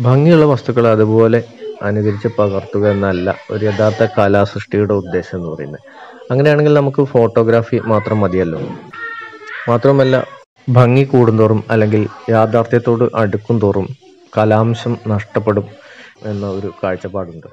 ഭംഗിയുള്ള വസ്തുക്കൾ അതുപോലെ അനുകരിച്ച് പകർത്തുക എന്നല്ല ഒരു യഥാർത്ഥ കലാസൃഷ്ടിയുടെ ഉദ്ദേശം എന്ന് പറയുന്നത് അങ്ങനെയാണെങ്കിൽ നമുക്ക് ഫോട്ടോഗ്രാഫി മാത്രം മതിയല്ലോ മാത്രമല്ല ഭംഗി കൂടുന്തോറും അല്ലെങ്കിൽ യാഥാർത്ഥ്യത്തോട് അടുക്കും തോറും കലാംശം നഷ്ടപ്പെടും എന്ന ഒരു കാഴ്ചപ്പാടുണ്ട്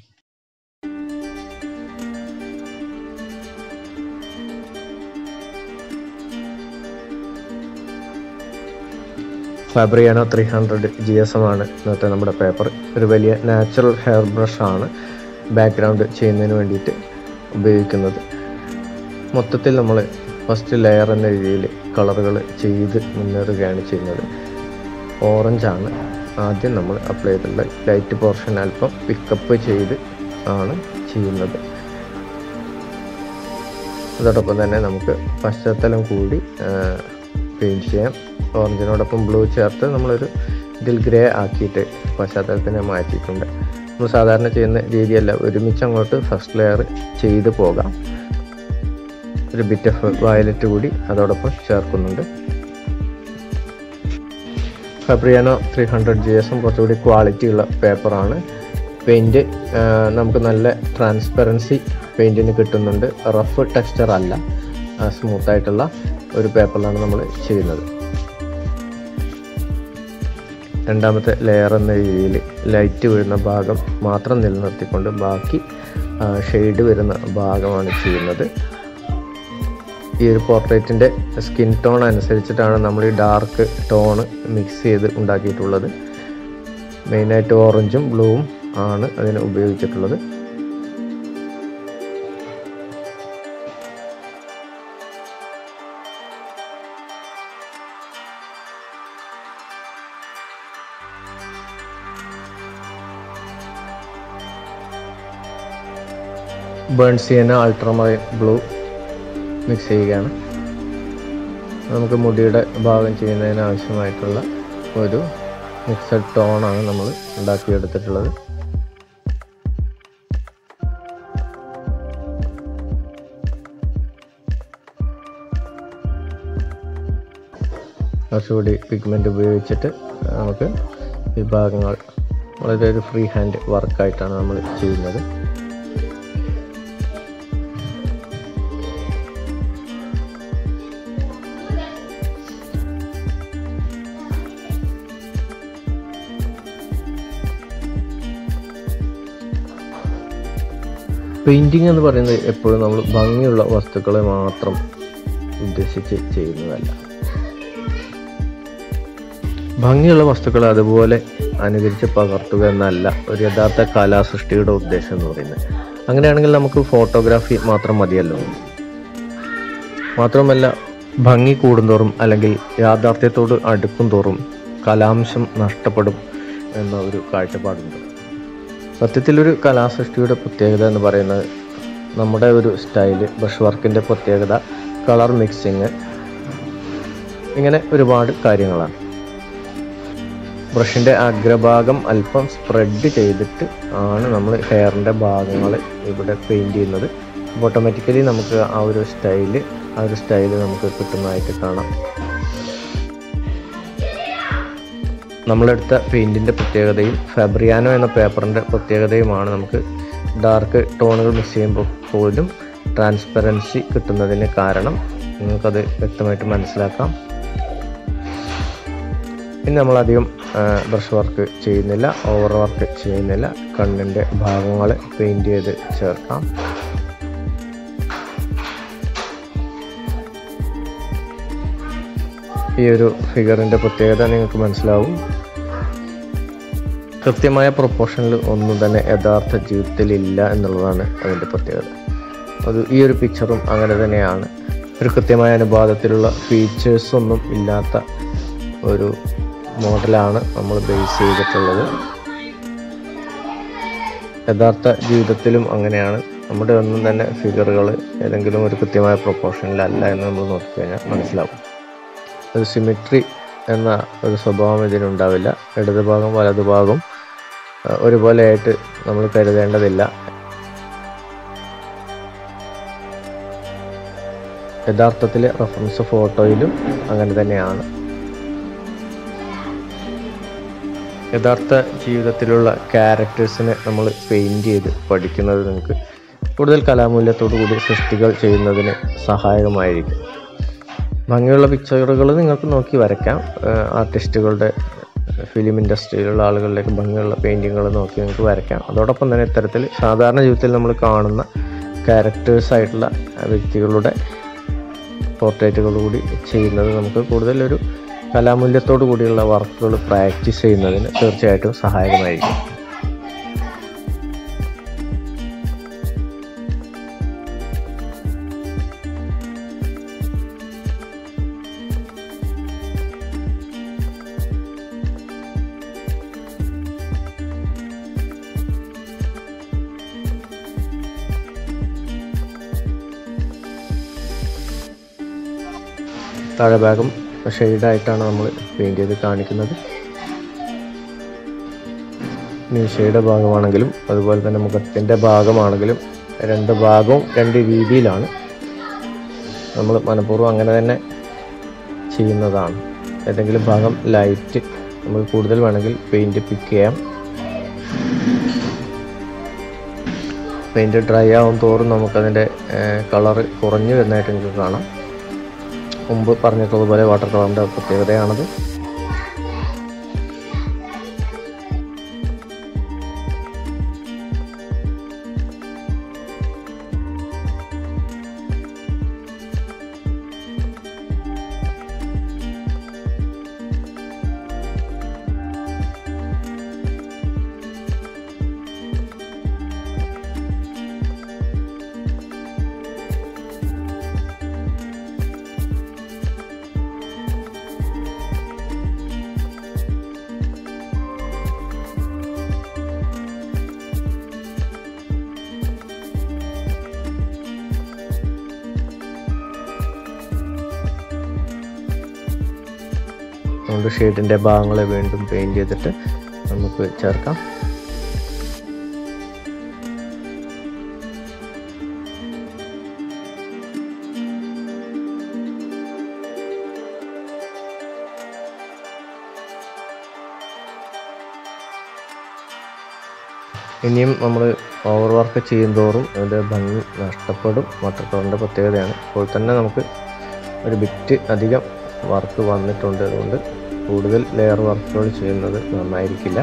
Fabriano three hundred G S M ആണ് ഇന്നത്തെ നമ്മുടെ പേപ്പർ ഒരു വലിയ നാച്ചുറൽ ഹെയർ ബ്രഷ് ആണ് ബാക്ക്ഗ്രൗണ്ട് ചെയ്യുന്നതിന് വേണ്ടിയിട്ട് ഉപയോഗിക്കുന്നത് മൊത്തത്തിൽ നമ്മൾ ഫസ്റ്റ് ലെയർ എന്ന രീതിയിൽ കളറുകൾ ചെയ്ത് മുന്നേറുകയാണ് ചെയ്യുന്നത് ഓറഞ്ചാണ് ആദ്യം നമ്മൾ അപ്ലൈ ചെയ്തിട്ടുള്ള ലൈറ്റ് പോർഷൻ അല്പം പിക്കപ്പ് ചെയ്ത് ആണ് ചെയ്യുന്നത് അതോടൊപ്പം തന്നെ നമുക്ക് പശ്ചാത്തലം കൂടി പെയിൻറ്റ് ചെയ്യാം ഓറഞ്ചിനോടൊപ്പം ബ്ലൂ ചേർത്ത് നമ്മളൊരു ഇതിൽ ഗ്രേ ആക്കിയിട്ട് പശ്ചാത്തലത്തിനെ മാറ്റിയിട്ടുണ്ട് നമ്മൾ സാധാരണ ചെയ്യുന്ന രീതിയല്ല ഒരുമിച്ച് അങ്ങോട്ട് ഫസ്റ്റ് ലെയർ ചെയ്ത് പോകാം ഒരു ബിറ്റ് ഓഫ് വയലറ്റ് കൂടി അതോടൊപ്പം ചേർക്കുന്നുണ്ട് ഫബ്രിയാനോ ത്രീ ഹൺഡ്രഡ് ജി എസും കുറച്ചുകൂടി ക്വാളിറ്റി ഉള്ള പേപ്പറാണ് പെയിൻറ്റ് നമുക്ക് നല്ല ട്രാൻസ്പെറൻസി പെയിൻറ്റിന് കിട്ടുന്നുണ്ട് റഫ് ടെക്സ്ചർ അല്ല സ്മൂത്ത് ആയിട്ടുള്ള ഒരു പേപ്പറിലാണ് നമ്മൾ ചെയ്യുന്നത് രണ്ടാമത്തെ ലെയർ എന്ന രീതിയിൽ ലൈറ്റ് വീഴുന്ന ഭാഗം മാത്രം നിലനിർത്തിക്കൊണ്ട് ബാക്കി ഷെയ്ഡ് വരുന്ന ഭാഗമാണ് ചെയ്യുന്നത് ഈ ഒരു പോർട്രേറ്റിൻ്റെ സ്കിൻ ടോൺ അനുസരിച്ചിട്ടാണ് നമ്മൾ ഈ ഡാർക്ക് ടോണ് മിക്സ് ചെയ്ത് ഉണ്ടാക്കിയിട്ടുള്ളത് മെയിനായിട്ട് ഓറഞ്ചും ബ്ലൂവും ആണ് അതിന് ഉപയോഗിച്ചിട്ടുള്ളത് burnt sienna ultramarine blue mix ചെയ്യുകയാണ് നമുക്ക് മുടിയുടെ ഭാഗം ചെയ്യുന്നതിന് ആവശ്യമായിട്ടുള്ള ഒരു മിക്സഡ് ടോണാണ് നമ്മൾ ഉണ്ടാക്കിയെടുത്തിട്ടുള്ളത് കുറച്ചുകൂടി പിഗ്മെൻ്റ് ഉപയോഗിച്ചിട്ട് നമുക്ക് ഈ ഭാഗങ്ങൾ വളരെ ഒരു ഫ്രീ ഹാൻഡ് വർക്കായിട്ടാണ് നമ്മൾ ചെയ്യുന്നത് പെയിൻറ്റിങ് എന്ന് പറയുന്നത് എപ്പോഴും നമ്മൾ ഭംഗിയുള്ള വസ്തുക്കളെ മാത്രം ഉദ്ദേശിച്ച് ചെയ്യുന്നതല്ല ഭംഗിയുള്ള വസ്തുക്കളെ അതുപോലെ അനുകരിച്ച് പകർത്തുക എന്നല്ല ഒരു യഥാർത്ഥ കലാസൃഷ്ടിയുടെ ഉദ്ദേശം എന്ന് പറയുന്നത് അങ്ങനെയാണെങ്കിൽ നമുക്ക് ഫോട്ടോഗ്രാഫി മാത്രം മതിയല്ലോ മാത്രമല്ല ഭംഗി കൂടുന്തോറും അല്ലെങ്കിൽ യാഥാർത്ഥ്യത്തോട് അടുക്കും തോറും കലാംശം നഷ്ടപ്പെടും എന്ന ഒരു കാഴ്ചപ്പാടുണ്ട് സത്യത്തിലൊരു കലാസൃഷ്ടിയുടെ പ്രത്യേകത എന്ന് പറയുന്നത് നമ്മുടെ ഒരു സ്റ്റൈല് ബ്രഷ് വർക്കിൻ്റെ പ്രത്യേകത കളർ മിക്സിങ് ഇങ്ങനെ ഒരുപാട് കാര്യങ്ങളാണ് ബ്രഷിൻ്റെ അഗ്രഭാഗം അല്പം സ്പ്രെഡ് ചെയ്തിട്ട് ആണ് നമ്മൾ ഹെയറിൻ്റെ ഭാഗങ്ങൾ ഇവിടെ പെയിൻറ് ചെയ്യുന്നത് അപ്പോൾ ഓട്ടോമാറ്റിക്കലി നമുക്ക് ആ ഒരു സ്റ്റൈല് ആ ഒരു സ്റ്റൈല് നമുക്ക് കിട്ടുന്നതായിട്ട് കാണാം നമ്മളെടുത്ത പെയിൻറ്റിൻ്റെ പ്രത്യേകതയും ഫാബ്രിയാനോ എന്ന പേപ്പറിൻ്റെ പ്രത്യേകതയുമാണ് നമുക്ക് ഡാർക്ക് ടോണുകൾ മിക്സ് ചെയ്യുമ്പോൾ പോലും ട്രാൻസ്പെറൻസി കിട്ടുന്നതിന് കാരണം നിങ്ങൾക്കത് വ്യക്തമായിട്ട് മനസ്സിലാക്കാം ഇനി നമ്മളധികം ബ്രഷ് വർക്ക് ചെയ്യുന്നില്ല ഓവർ വർക്ക് ചെയ്യുന്നില്ല കണ്ണിൻ്റെ ഭാഗങ്ങൾ പെയിൻറ് ചെയ്ത് ചേർക്കാം ഈ ഒരു ഫിഗറിൻ്റെ പ്രത്യേകത നിങ്ങൾക്ക് മനസ്സിലാവും കൃത്യമായ പ്രൊപ്പോർഷനിൽ ഒന്നും തന്നെ യഥാർത്ഥ ജീവിതത്തിലില്ല എന്നുള്ളതാണ് അതിൻ്റെ പ്രത്യേകത അത് ഈ ഒരു പിക്ചറും അങ്ങനെ തന്നെയാണ് ഒരു കൃത്യമായ അനുപാതത്തിലുള്ള ഫീച്ചേഴ്സ് ഒന്നും ഇല്ലാത്ത ഒരു മോഡലാണ് നമ്മൾ ബേസ് ചെയ്തിട്ടുള്ളത് യഥാർത്ഥ ജീവിതത്തിലും അങ്ങനെയാണ് നമ്മുടെ ഒന്നും തന്നെ ഫിഗറുകൾ ഏതെങ്കിലും ഒരു കൃത്യമായ പ്രൊപ്പോർഷനിലല്ല എന്ന് നമ്മൾ നോക്കിക്കഴിഞ്ഞാൽ മനസ്സിലാവും ഒരു സിമിട്രി എന്ന ഒരു സ്വഭാവം ഇതിനുണ്ടാവില്ല ഇടതുഭാഗം വലതുഭാഗം ഒരുപോലെയായിട്ട് നമ്മൾ കരുതേണ്ടതില്ല യഥാർത്ഥത്തിൽ റെഫറൻസ് ഫോട്ടോയിലും അങ്ങനെ തന്നെയാണ് യഥാർത്ഥ ജീവിതത്തിലുള്ള ക്യാരക്ടേഴ്സിനെ നമ്മൾ പെയിൻറ് ചെയ്ത് പഠിക്കുന്നത് നിങ്ങൾക്ക് കൂടുതൽ കലാമൂല്യത്തോടു കൂടി സൃഷ്ടികൾ ചെയ്യുന്നതിന് സഹായകമായിരിക്കും ഭംഗിയുള്ള പിക്ചറുകൾ നിങ്ങൾക്ക് നോക്കി വരയ്ക്കാം ആർട്ടിസ്റ്റുകളുടെ ഫിലിം ഇൻഡസ്ട്രിയിലുള്ള ആളുകളിലേക്ക് ഭംഗിയുള്ള പെയിൻറ്റിങ്ങുകൾ നോക്കി നിങ്ങൾക്ക് വരയ്ക്കാം അതോടൊപ്പം തന്നെ ഇത്തരത്തിൽ സാധാരണ ജീവിതത്തിൽ നമ്മൾ കാണുന്ന ക്യാരക്ടേഴ്സായിട്ടുള്ള വ്യക്തികളുടെ പോർട്രേറ്റുകൾ കൂടി ചെയ്യുന്നത് നമുക്ക് കൂടുതലൊരു കലാമൂല്യത്തോടു കൂടിയുള്ള വർക്കുകൾ പ്രാക്ടീസ് ചെയ്യുന്നതിന് തീർച്ചയായിട്ടും സഹായകമായിരിക്കും താഴെ ഭാഗം ഷെയ്ഡായിട്ടാണ് നമ്മൾ പെയിൻറ് ചെയ്ത് കാണിക്കുന്നത് മീശയുടെ ഭാഗമാണെങ്കിലും അതുപോലെ തന്നെ മുഖത്തിൻ്റെ ഭാഗമാണെങ്കിലും രണ്ട് ഭാഗവും രണ്ട് രീതിയിലാണ് നമ്മൾ മനഃപൂർവ്വം അങ്ങനെ തന്നെ ചെയ്യുന്നതാണ് ഏതെങ്കിലും ഭാഗം ലൈറ്റ് നമ്മൾ കൂടുതൽ വേണമെങ്കിൽ പെയിൻറ് പിക്ക് ചെയ്യാം പെയിൻറ് ഡ്രൈ ആവും തോറും നമുക്കതിൻ്റെ കളറ് കുറഞ്ഞു വരുന്നതായിട്ട് നിങ്ങൾക്ക് കാണാം മുമ്പ് പറഞ്ഞിട്ടുള്ളതുപോലെ വാട്ടർ കളറിൻ്റെ പ്രത്യേകതയാണത് അതുകൊണ്ട് ഷെയ്ഡിൻ്റെ ഭാഗങ്ങൾ വീണ്ടും പെയിൻറ് ചെയ്തിട്ട് നമുക്ക് ചേർക്കാം ഇനിയും നമ്മൾ ഓവർ വർക്ക് ചെയ്യുന്തോറും അതിൻ്റെ ഭംഗി നഷ്ടപ്പെടും വാട്ടർ കളറിൻ്റെ പ്രത്യേകതയാണ് ഇപ്പോൾ തന്നെ നമുക്ക് ഒരു ബിറ്റ് അധികം വർക്ക് വന്നിട്ടുണ്ട് അതുകൊണ്ട് കൂടുതൽ ലെയർ വർക്കുകൾ ചെയ്യുന്നത് നന്നായിരിക്കില്ല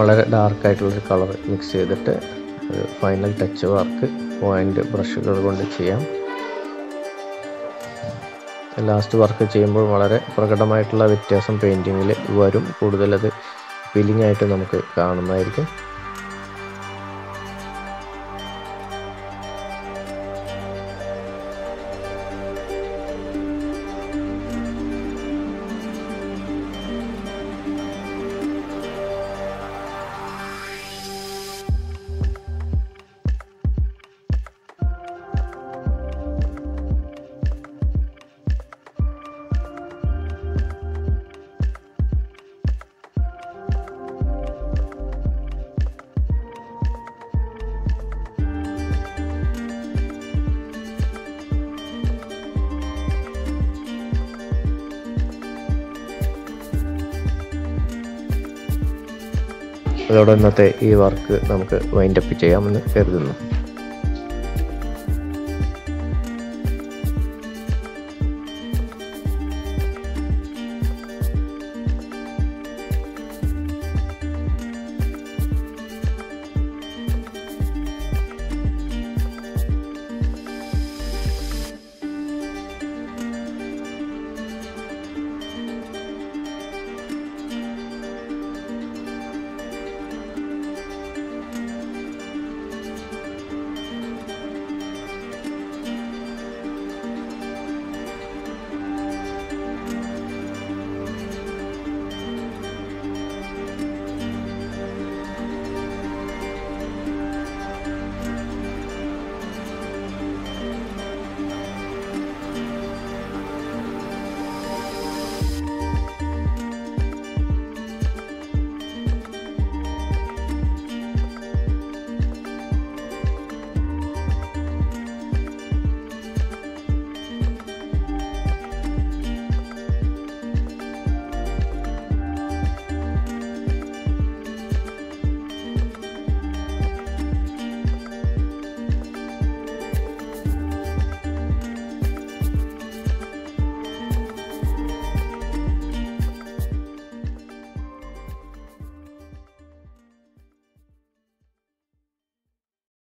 വളരെ ഡാർക്കായിട്ടുള്ളൊരു കളർ മിക്സ് ചെയ്തിട്ട് ഒരു ഫൈനൽ ടച്ച് വർക്ക് പോയിൻ്റ് ബ്രഷുകൾ കൊണ്ട് ചെയ്യാം ലാസ്റ്റ് വർക്ക് ചെയ്യുമ്പോൾ വളരെ പ്രകടമായിട്ടുള്ള വ്യത്യാസം പെയിൻറ്റിങ്ങിൽ വരും കൂടുതലത് ഫീലിംഗ് ആയിട്ട് നമുക്ക് കാണുന്നതായിരിക്കും അതോടെ ഇന്നത്തെ ഈ വർക്ക് നമുക്ക് വൈൻഡപ്പ് ചെയ്യാമെന്ന് കരുതുന്നു